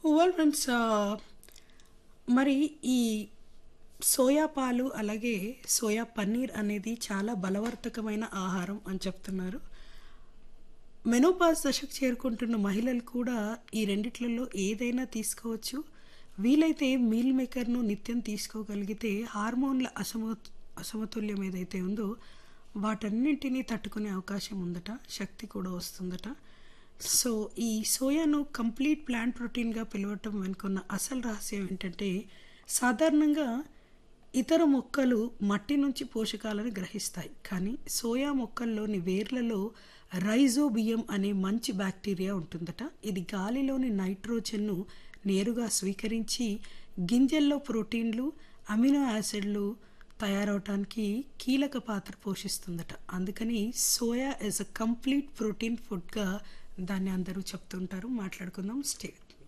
well friends మరి ఈ soya పాలు అలాగే సోయా పన్నీర్ అనేది చాలా బలవర్ధకమైన ఆహారం అని చెప్తున్నారు మెనోపాజ్ దశకు చేరుకుంటున్న మహిళలు కూడా ఈ రెండిట్లలో ఏదైనా తీసుకోవచ్చు వీలైతే మీల్ మేకర్ను నిత్యం తీసుకోగలిగితే హార్మోన్ల అసమ అసమతుల్యం ఏదైతే ఉందో వాటన్నింటినీ తట్టుకునే అవకాశం ఉందట శక్తి కూడా వస్తుందట సో ఈ సోయాను కంప్లీట్ ప్లాంట్ ప్రోటీన్గా పిలవటం వెనుకున్న అసలు రహస్యం ఏంటంటే సాధారణంగా ఇతర మొక్కలు మట్టి నుంచి పోషకాలను గ్రహిస్తాయి కానీ సోయా మొక్కల్లోని వేర్లలో రైజోబియం అనే మంచి బ్యాక్టీరియా ఉంటుందట ఇది గాలిలోని నైట్రోజన్ను నేరుగా స్వీకరించి గింజల్లో ప్రోటీన్లు అమినో యాసిడ్లు తయారవటానికి కీలక పాత్ర పోషిస్తుందట అందుకని soya is a complete protein ఫుడ్గా దాన్ని అందరూ చెప్తుంటారు మాట్లాడుకుందాం స్టే